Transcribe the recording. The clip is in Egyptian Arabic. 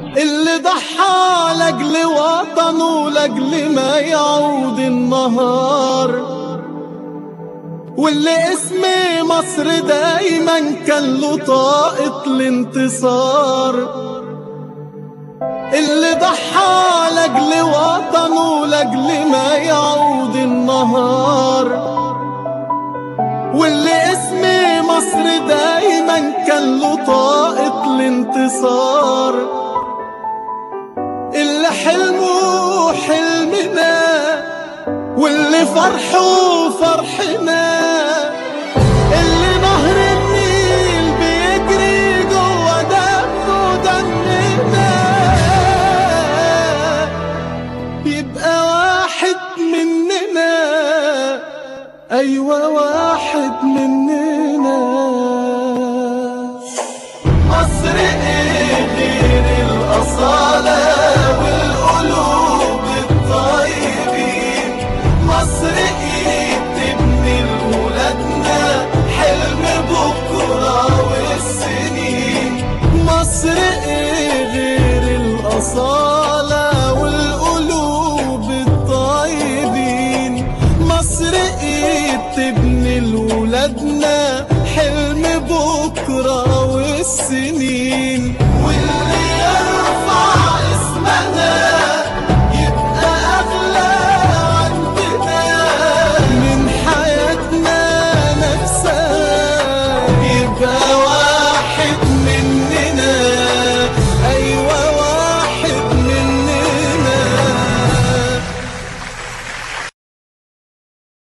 اللي ضحى لاجل وطنه لاجل ما يعود النهار واللي اسم مصر دايما كان له طاقة الانتصار اللي ضحى لاجل وطنه لاجل ما يعود النهار واللي اسم مصر دايما كان له طاقة الانتصار اللي حلمه حلمنا واللي فرحه فرحنا اللي نهر النيل بيجري جوا دمه دمنا يبقى واحد مننا أيوة واحد مننا مصر ايه غير الأصالة والقلوب الطيبين مصر ايه تبني لولادنا حلم بكرة والسنين مصر ايه غير الأصالة والقلوب الطيبين مصر ايه تبني لولادنا حلم بكرة والسنين